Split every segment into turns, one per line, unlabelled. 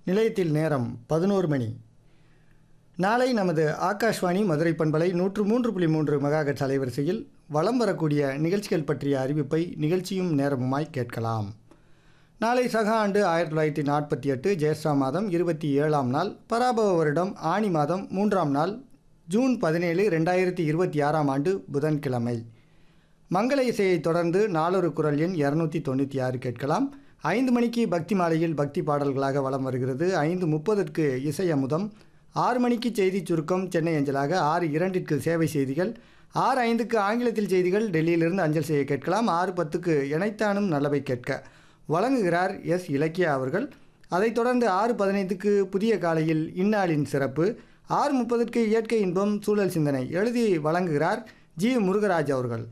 நிலையத்தில் நேரம் பதினோரு மணி நாளை நமது ஆகாஷ்வாணி மதுரை பண்பலை நூற்று மூன்று புள்ளி மூன்று மெகாஹெர்ட்ஸ் அலைவரிசையில் வலம் வரக்கூடிய நிகழ்ச்சிகள் பற்றிய அறிவிப்பை நிகழ்ச்சியும் நேரமுமாய் கேட்கலாம் நாளை சக ஆண்டு ஆயிரத்தி தொள்ளாயிரத்தி நாற்பத்தி எட்டு ஜேஷ்டா மாதம் இருபத்தி ஏழாம் நாள் பராபவ வருடம் ஆணி மாதம் மூன்றாம் நாள் ஜூன் பதினேழு ரெண்டாயிரத்தி இருபத்தி ஆறாம் ஆண்டு புதன்கிழமை மங்கள இசையைத் தொடர்ந்து நாளொரு குரல் எண் இரநூத்தி தொண்ணூற்றி ஆறு கேட்கலாம் ஐந்து மணிக்கு பக்தி மாலையில் பக்தி பாடல்களாக வலம் வருகிறது ஐந்து முப்பதற்கு இசை அமுதம் ஆறு மணிக்கு செய்தி சுருக்கம் சென்னை அஞ்சலாக ஆறு இரண்டிற்கு சேவை செய்திகள் ஆறு ஐந்துக்கு ஆங்கிலத்தில் செய்திகள் டெல்லியிலிருந்து அஞ்சல் செய்ய கேட்கலாம் ஆறு பத்துக்கு இணைத்தானும் நல்லவை கேட்க வழங்குகிறார் எஸ் இலக்கியா அவர்கள் அதைத் தொடர்ந்து ஆறு பதினைந்துக்கு புதிய காலையில் இந்நாளின் சிறப்பு ஆறு முப்பதுக்கு இயற்கை இன்பம் சூழல் சிந்தனை எழுதி வழங்குகிறார் ஜி முருகராஜ் அவர்கள்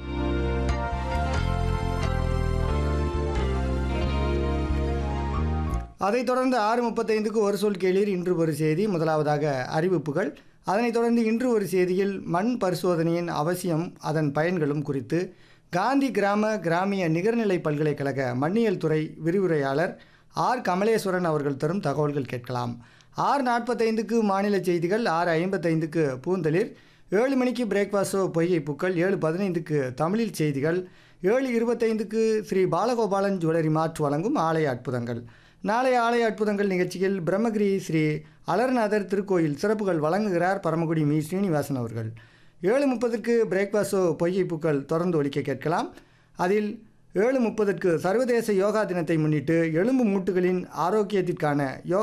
அதைத் தொடர்ந்து ஆறு முப்பத்தைந்துக்கு ஒரு சொல் கேளீர் இன்று ஒரு செய்தி முதலாவதாக அறிவிப்புகள் அதனைத் தொடர்ந்து இன்று ஒரு செய்தியில் மண் பரிசோதனையின் அவசியம் அதன் பயன்களும் குறித்து காந்தி கிராம கிராமிய நிகர்நிலை பல்கலைக்கழக மண்ணியல் துறை விரிவுரையாளர் ஆர் கமலேஸ்வரன் அவர்கள் தரும் தகவல்கள் கேட்கலாம் ஆறு நாற்பத்தைந்துக்கு மாநில செய்திகள் ஆறு ஐம்பத்தைந்துக்கு பூந்தளிர் ஏழு மணிக்கு பிரேக்ஃபாஸ்டோ பொய்கை பூக்கள் ஏழு பதினைந்துக்கு தமிழில் செய்திகள் ஏழு இருபத்தைந்துக்கு ஸ்ரீ பாலகோபாலன் ஜுவல்லரி மார்ட் வழங்கும் ஆலய அற்புதங்கள் நாளைய ஆலய அற்புதங்கள் நிகழ்ச்சியில் பிரம்மகிரி ஸ்ரீ அலர்நாதர் திருக்கோயில் சிறப்புகள் வழங்குகிறார் பரமக்குடி மீ ஸ்ரீனிவாசன் அவர்கள் ஏழு முப்பதுக்கு பிரேக்ஃபாஸ்டோ பொய்கை பூக்கள் தொடர்ந்து ஒலிக்க கேட்கலாம் அதில் ஏழு முப்பதுக்கு சர்வதேச யோகா தினத்தை முன்னிட்டு எலும்பு மூட்டுகளின் ஆரோக்கியத்திற்கான யோகா